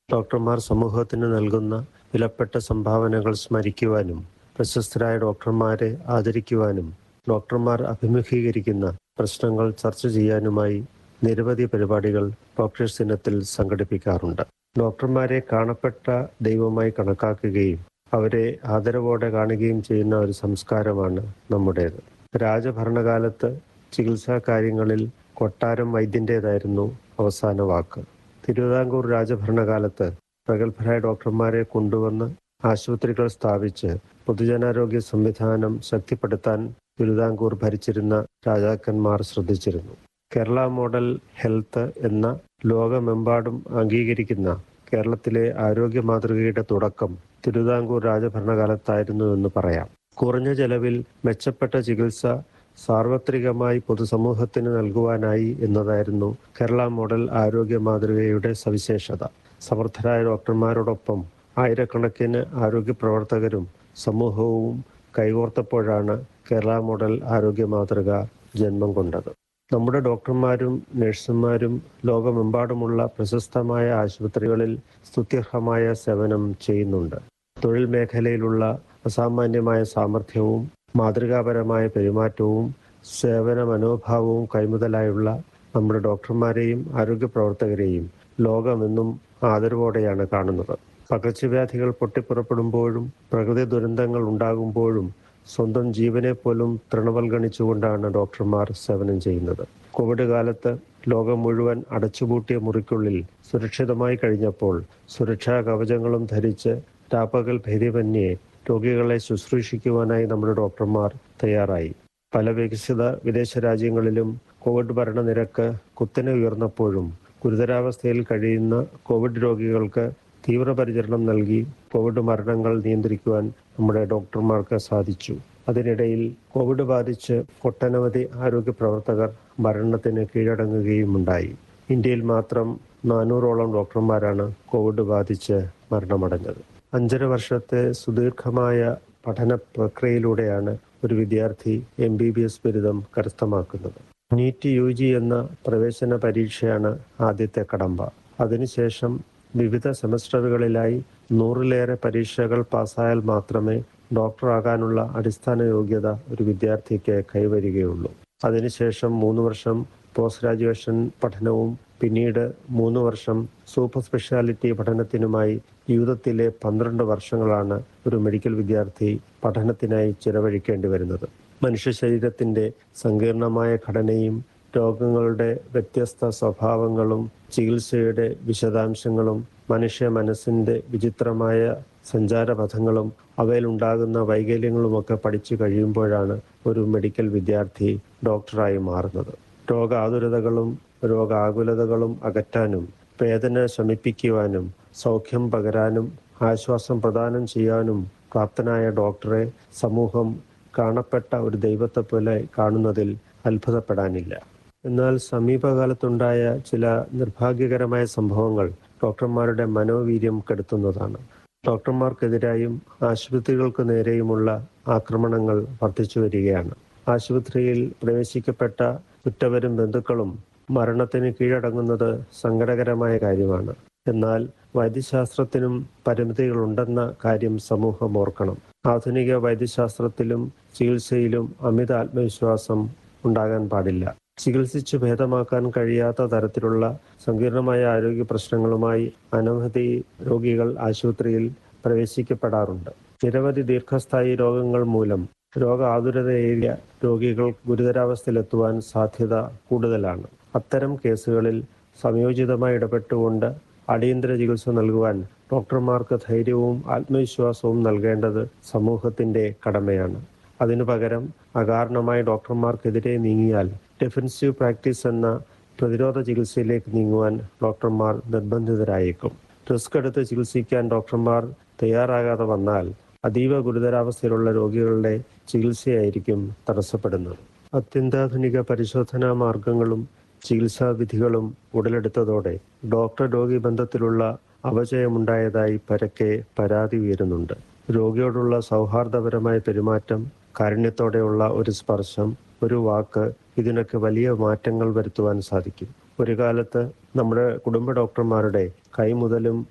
ഡോക്ടർമാർ സമൂഹത്തിന് നൽകുന്ന വിലപ്പെട്ട സംഭാവനകൾ സ്മരിക്കുവാനും പ്രശസ്തരായ ഡോക്ടർമാരെ ആദരിക്കുവാനും ഡോക്ടർമാർ അഭിമുഖീകരിക്കുന്ന പ്രശ്നങ്ങൾ ചർച്ച ചെയ്യാനുമായി നിരവധി പരിപാടികൾ ഡോക്ടേഴ്സ് ദിനത്തിൽ സംഘടിപ്പിക്കാറുണ്ട് ഡോക്ടർമാരെ കാണപ്പെട്ട ദൈവമായി കണക്കാക്കുകയും അവരെ ആദരവോടെ കാണുകയും ചെയ്യുന്ന ഒരു സംസ്കാരമാണ് നമ്മുടേത് രാജഭരണകാലത്ത് ചികിത്സാ കാര്യങ്ങളിൽ കൊട്ടാരം വൈദ്യൻ്റേതായിരുന്നു അവസാന വാക്ക് തിരുവിതാംകൂർ രാജഭരണകാലത്ത് പ്രഗത്ഭരായ ഡോക്ടർമാരെ കൊണ്ടുവന്ന് ആശുപത്രികൾ സ്ഥാപിച്ച് പൊതുജനാരോഗ്യ സംവിധാനം ശക്തിപ്പെടുത്താൻ തിരുവിതാംകൂർ ഭരിച്ചിരുന്ന രാജാക്കന്മാർ ശ്രദ്ധിച്ചിരുന്നു കേരള മോഡൽ ഹെൽത്ത് എന്ന ലോകമെമ്പാടും അംഗീകരിക്കുന്ന കേരളത്തിലെ ആരോഗ്യ മാതൃകയുടെ തുടക്കം തിരുവിതാംകൂർ രാജഭരണകാലത്തായിരുന്നു എന്ന് പറയാം കുറഞ്ഞ ചെലവിൽ മെച്ചപ്പെട്ട ചികിത്സ സാർവത്രികമായി പൊതുസമൂഹത്തിന് നൽകുവാനായി എന്നതായിരുന്നു കേരള മോഡൽ ആരോഗ്യ മാതൃകയുടെ സവിശേഷത സമർത്ഥരായ ഡോക്ടർമാരോടൊപ്പം ആയിരക്കണക്കിന് ആരോഗ്യ പ്രവർത്തകരും സമൂഹവും കൈകോർത്തപ്പോഴാണ് കേരള മോഡൽ ആരോഗ്യ മാതൃക ജന്മം കൊണ്ടത് നമ്മുടെ ഡോക്ടർമാരും നഴ്സുമാരും ലോകമെമ്പാടുമുള്ള പ്രശസ്തമായ ആശുപത്രികളിൽ സ്തുത്യർഹമായ സേവനം ചെയ്യുന്നുണ്ട് തൊഴിൽ മേഖലയിലുള്ള അസാമാന്യമായ സാമർഥ്യവും മാതൃകാപരമായ പെരുമാറ്റവും സേവന മനോഭാവവും കൈമുതലായുള്ള നമ്മുടെ ഡോക്ടർമാരെയും ആരോഗ്യ പ്രവർത്തകരെയും ലോകമെന്നും ആദരവോടെയാണ് കാണുന്നത് പകർച്ചവ്യാധികൾ പൊട്ടിപ്പുറപ്പെടുമ്പോഴും പ്രകൃതി ദുരന്തങ്ങൾ ഉണ്ടാകുമ്പോഴും സ്വന്തം ജീവനെ പോലും തൃണവൽഗണിച്ചുകൊണ്ടാണ് ഡോക്ടർമാർ സേവനം ചെയ്യുന്നത് കോവിഡ് കാലത്ത് ലോകം മുഴുവൻ അടച്ചുപൂട്ടിയ മുറിക്കുള്ളിൽ സുരക്ഷിതമായി കഴിഞ്ഞപ്പോൾ സുരക്ഷാ കവചങ്ങളും ധരിച്ച് രാപ്പകൽ ഭേദ്യമന്യേ രോഗികളെ ശുശ്രൂഷിക്കുവാനായി നമ്മുടെ ഡോക്ടർമാർ തയ്യാറായി പല വികസിത വിദേശ രാജ്യങ്ങളിലും കോവിഡ് മരണനിരക്ക് കുത്തനെ ഉയർന്നപ്പോഴും ഗുരുതരാവസ്ഥയിൽ കഴിയുന്ന കോവിഡ് രോഗികൾക്ക് തീവ്രപരിചരണം നൽകി കോവിഡ് മരണങ്ങൾ നിയന്ത്രിക്കുവാൻ നമ്മുടെ ഡോക്ടർമാർക്ക് സാധിച്ചു അതിനിടയിൽ കോവിഡ് ബാധിച്ച് ഒട്ടനവധി ആരോഗ്യ പ്രവർത്തകർ മരണത്തിന് കീഴടങ്ങുകയുമുണ്ടായി ഇന്ത്യയിൽ മാത്രം നാനൂറോളം ഡോക്ടർമാരാണ് കോവിഡ് ബാധിച്ച് മരണമടഞ്ഞത് അഞ്ചര വർഷത്തെ സുദീർഘമായ പഠന പ്രക്രിയയിലൂടെയാണ് ഒരു വിദ്യാർത്ഥി എം ബി ബി എസ് ബിരുദം കരസ്ഥമാക്കുന്നത് നീറ്റ് യു ജി എന്ന പ്രവേശന പരീക്ഷയാണ് ആദ്യത്തെ കടമ്പ അതിനുശേഷം വിവിധ സെമസ്റ്ററുകളിലായി നൂറിലേറെ പരീക്ഷകൾ പാസ്സായാൽ മാത്രമേ ഡോക്ടറാകാനുള്ള അടിസ്ഥാന യോഗ്യത ഒരു വിദ്യാർത്ഥിക്ക് കൈവരികയുള്ളൂ അതിനുശേഷം മൂന്ന് വർഷം പോസ്റ്റ് ഗ്രാജുവേഷൻ പഠനവും പിന്നീട് മൂന്ന് വർഷം സൂപ്പർ സ്പെഷ്യാലിറ്റി പഠനത്തിനുമായി ജീവിതത്തിലെ പന്ത്രണ്ട് വർഷങ്ങളാണ് ഒരു മെഡിക്കൽ വിദ്യാർത്ഥി പഠനത്തിനായി ചിലവഴിക്കേണ്ടി വരുന്നത് മനുഷ്യ ശരീരത്തിന്റെ സങ്കീർണമായ ഘടനയും രോഗങ്ങളുടെ വ്യത്യസ്ത സ്വഭാവങ്ങളും ചികിത്സയുടെ വിശദാംശങ്ങളും മനുഷ്യ മനസ്സിന്റെ വിചിത്രമായ സഞ്ചാരപഥങ്ങളും അവയിലുണ്ടാകുന്ന വൈകല്യങ്ങളുമൊക്കെ പഠിച്ചു കഴിയുമ്പോഴാണ് ഒരു മെഡിക്കൽ വിദ്യാർത്ഥി ഡോക്ടറായി മാറുന്നത് രോഗാതുരതകളും രോഗാകുലതകളും അകറ്റാനും വേദന ശമിപ്പിക്കുവാനും സൗഖ്യം പകരാനും ആശ്വാസം പ്രദാനം ചെയ്യാനും പ്രാപ്തനായ ഡോക്ടറെ സമൂഹം കാണപ്പെട്ട ഒരു ദൈവത്തെ പോലെ കാണുന്നതിൽ അത്ഭുതപ്പെടാനില്ല എന്നാൽ സമീപകാലത്തുണ്ടായ ചില നിർഭാഗ്യകരമായ സംഭവങ്ങൾ ഡോക്ടർമാരുടെ മനോവീര്യം കെടുത്തുന്നതാണ് ഡോക്ടർമാർക്കെതിരായും ആശുപത്രികൾക്ക് നേരെയുമുള്ള ആക്രമണങ്ങൾ വർദ്ധിച്ചു വരികയാണ് ആശുപത്രിയിൽ പ്രവേശിക്കപ്പെട്ട ഉറ്റവരും ബന്ധുക്കളും മരണത്തിന് കീഴടങ്ങുന്നത് സങ്കടകരമായ കാര്യമാണ് എന്നാൽ വൈദ്യശാസ്ത്രത്തിനും പരിമിതികളുണ്ടെന്ന കാര്യം സമൂഹം ഓർക്കണം ആധുനിക വൈദ്യശാസ്ത്രത്തിലും ചികിത്സയിലും അമിത ആത്മവിശ്വാസം ഉണ്ടാകാൻ പാടില്ല ചികിത്സിച്ച് ഭേദമാക്കാൻ കഴിയാത്ത തരത്തിലുള്ള സങ്കീർണമായ ആരോഗ്യ പ്രശ്നങ്ങളുമായി അനവധി രോഗികൾ ആശുപത്രിയിൽ പ്രവേശിക്കപ്പെടാറുണ്ട് നിരവധി ദീർഘസ്ഥായി രോഗങ്ങൾ മൂലം രോഗ ആതുരതയേറിയ രോഗികൾ ഗുരുതരാവസ്ഥയിലെത്തുവാൻ സാധ്യത കൂടുതലാണ് അത്തരം കേസുകളിൽ സംയോജിതമായി ഇടപെട്ടുകൊണ്ട് അടിയന്തര ചികിത്സ നൽകുവാൻ ഡോക്ടർമാർക്ക് ധൈര്യവും ആത്മവിശ്വാസവും നൽകേണ്ടത് സമൂഹത്തിന്റെ കടമയാണ് അതിനു പകരം അകാരണമായി ഡോക്ടർമാർക്കെതിരെ നീങ്ങിയാൽ ഡെഫൻസീവ് പ്രാക്ടീസ് എന്ന പ്രതിരോധ ചികിത്സയിലേക്ക് നീങ്ങുവാൻ ഡോക്ടർമാർ നിർബന്ധിതരായേക്കും റിസ്ക് എടുത്ത് ചികിത്സിക്കാൻ ഡോക്ടർമാർ തയ്യാറാകാതെ വന്നാൽ അതീവ ഗുരുതരാവസ്ഥയിലുള്ള രോഗികളുടെ ചികിത്സയായിരിക്കും തടസ്സപ്പെടുന്നത് അത്യന്താധുനിക പരിശോധനാ മാർഗങ്ങളും ചികിത്സാ വിധികളും ഉടലെടുത്തതോടെ ഡോക്ടർ രോഗി ബന്ധത്തിലുള്ള അപജയമുണ്ടായതായി പരക്കെ പരാതി ഉയരുന്നുണ്ട് രോഗിയോടുള്ള സൗഹാർദ്ദപരമായ പെരുമാറ്റം കാരുണ്യത്തോടെയുള്ള ഒരു സ്പർശം ഒരു വാക്ക് ഇതിനൊക്കെ വലിയ മാറ്റങ്ങൾ വരുത്തുവാൻ സാധിക്കും ഒരു കാലത്ത് നമ്മുടെ കുടുംബ ഡോക്ടർമാരുടെ കൈമുതലും